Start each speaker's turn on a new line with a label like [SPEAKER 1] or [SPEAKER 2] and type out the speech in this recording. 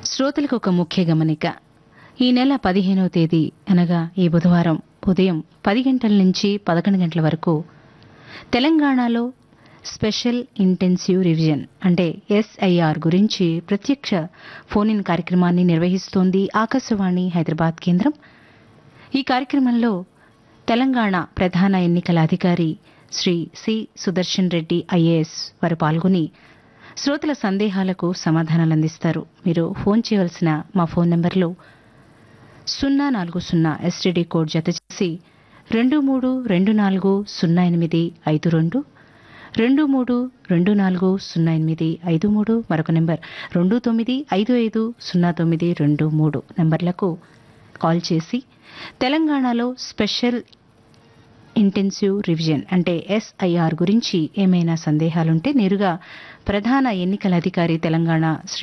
[SPEAKER 1] శ్రోతలకు ఒక ముఖ్య గమనిక ఈ నెల పదిహేనవ తేదీ అనగా ఈ బుధవారం ఉదయం పది గంటల నుంచి పదకొండు గంటల వరకు తెలంగాణలో స్పెషల్ ఇంటెన్సివ్ రివిజన్ అంటే ఎస్ఐఆర్ గురించి ప్రత్యక్ష ఫోన్ ఇన్ కార్యక్రమాన్ని నిర్వహిస్తోంది ఆకాశవాణి హైదరాబాద్ కేంద్రం ఈ కార్యక్రమంలో తెలంగాణ ప్రధాన ఎన్నికల అధికారి శ్రీ సి సుదర్శన్ రెడ్డి ఐఏఎస్ వారు పాల్గొని శ్రోతల సందేహాలకు సమాధానాలు అందిస్తారు మీరు ఫోన్ చేయవలసిన మా ఫోన్ నంబర్లు సున్నా నాలుగు సున్నా ఎస్టీడీ కోడ్ జత చేసి రెండు మూడు రెండు నాలుగు సున్నా ఎనిమిది ఐదు రెండు రెండు మూడు రెండు నాలుగు సున్నా ఎనిమిది ఐదు మూడు మరొక నెంబర్ రెండు తొమ్మిది ఐదు ఐదు సున్నా తొమ్మిది రెండు మూడు నెంబర్లకు కాల్ చేసి తెలంగాణలో స్పెషల్ ఇంటెన్సివ్ రివిజన్ అంటే ఎస్ఐఆర్ గురించి ఏమైనా సందేహాలుంటే నేరుగా ప్రధాన ఎన్నికల అధికారి తెలంగాణ శ్రీ